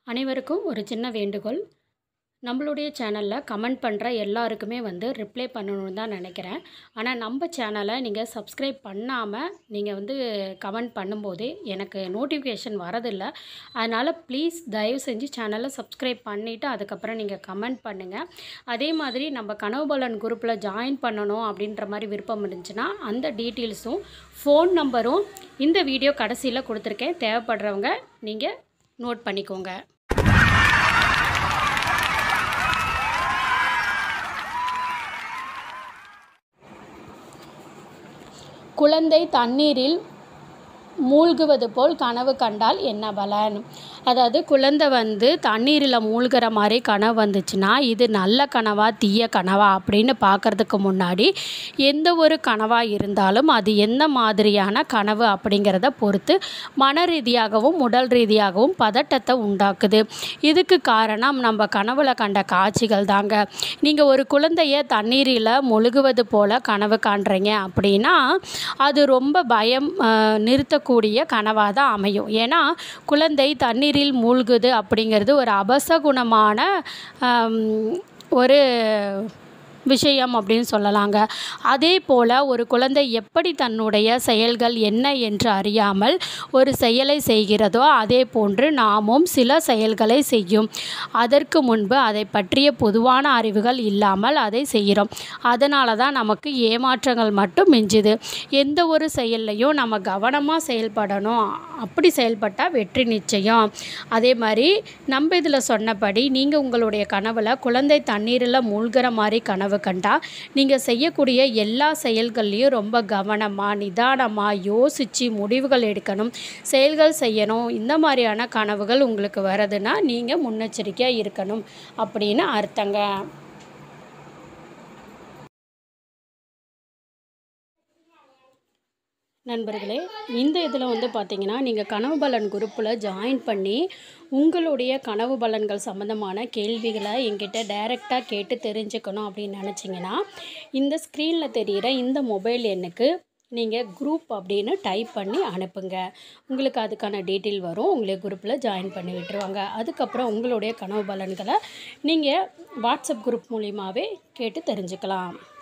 அனைவருக்கும் ஒரு சின்ன வேண்டுகோள் நம்மளுடைய சேனலில் கமெண்ட் பண்ணுற எல்லாருக்குமே வந்து ரிப்ளை பண்ணணும்னு தான் நினைக்கிறேன் ஆனால் நம்ம சேனலை நீங்கள் சப்ஸ்கிரைப் பண்ணாமல் நீங்கள் வந்து கமெண்ட் பண்ணும்போது எனக்கு நோட்டிஃபிகேஷன் வரதில்லை அதனால் ப்ளீஸ் தயவு செஞ்சு சேனலை சப்ஸ்கிரைப் பண்ணிவிட்டு அதுக்கப்புறம் நீங்கள் கமெண்ட் பண்ணுங்கள் அதே மாதிரி நம்ம கனவுபலன் குரூப்பில் ஜாயின் பண்ணணும் அப்படின்ற மாதிரி விருப்பம் இருந்துச்சுன்னா அந்த டீட்டெயில்ஸும் ஃபோன் நம்பரும் இந்த வீடியோ கடைசியில் கொடுத்துருக்கேன் தேவைப்படுறவங்க நீங்கள் நோட் பண்ணிக்கோங்க குழந்தை தண்ணீரில் மூழ்குவது போல் கனவு கண்டால் என்ன பலன் அதாவது குழந்தை வந்து தண்ணீரில் மூழ்கிற மாதிரி கனவு வந்துச்சுன்னா இது நல்ல கனவா தீய கனவா அப்படின்னு பார்க்கறதுக்கு முன்னாடி எந்த ஒரு கனவாக இருந்தாலும் அது எந்த மாதிரியான கனவு அப்படிங்கிறத பொறுத்து மன ரீதியாகவும் உடல் ரீதியாகவும் பதட்டத்தை உண்டாக்குது இதுக்கு காரணம் நம்ம கனவுல கண்ட காட்சிகள் தாங்க நீங்கள் ஒரு குழந்தைய தண்ணீரில் முழுகுவது போல் கனவு காண்றீங்க அப்படின்னா அது ரொம்ப பயம் அஹ், நிறுத்தக்கூடிய கனவாக தான் அமையும் ஏன்னா குழந்தை தண்ணீரில் மூழ்குது அப்படிங்கிறது ஒரு அபசகுணமான ஆம், ஒரு விஷயம் அப்படின்னு சொல்லலாங்க அதே போல் ஒரு குழந்தை எப்படி தன்னுடைய செயல்கள் என்ன என்று அறியாமல் ஒரு செயலை செய்கிறதோ அதே போன்று நாமும் சில செயல்களை செய்யும் அதற்கு முன்பு அதை பற்றிய பொதுவான அறிவுகள் இல்லாமல் அதை செய்கிறோம் அதனால தான் நமக்கு ஏமாற்றங்கள் மட்டும் மிஞ்சுது எந்த ஒரு செயல்லையும் நம்ம கவனமாக செயல்படணும் அப்படி செயல்பட்டால் வெற்றி நிச்சயம் அதே மாதிரி நம்ம இதில் சொன்னபடி நீங்கள் உங்களுடைய கனவில் குழந்தை தண்ணீரில் மூழ்கிற மாதிரி கனவு கண்டா நீங்கள் செய்யக்கூடிய எல்லா செயல்கள்லையும் ரொம்ப கவனமாக நிதானமாக யோசித்து முடிவுகள் எடுக்கணும் செயல்கள் செய்யணும் இந்த மாதிரியான கனவுகள் உங்களுக்கு வருதுன்னா நீங்கள் முன்னெச்சரிக்கையாக இருக்கணும் அப்படின்னு அர்த்தங்க நண்பர்களே இந்த இதில் வந்து பார்த்தீங்கன்னா நீங்கள் கனவு பலன் குரூப்பில் ஜாயின் பண்ணி உங்களுடைய கனவு பலன்கள் சம்மந்தமான கேள்விகளை எங்கிட்ட டைரெக்டாக கேட்டு தெரிஞ்சுக்கணும் அப்படின்னு நினச்சிங்கன்னா இந்த ஸ்க்ரீனில் தெரிகிற இந்த மொபைல் எண்ணுக்கு நீங்கள் குரூப் அப்படின்னு டைப் பண்ணி அனுப்புங்க உங்களுக்கு அதுக்கான டீட்டெயில் வரும் உங்களை குரூப்பில் ஜாயின் பண்ணி விட்டுருவாங்க அதுக்கப்புறம் உங்களுடைய கனவு பலன்களை நீங்கள் வாட்ஸ்அப் குரூப் மூலியமாகவே கேட்டு தெரிஞ்சுக்கலாம்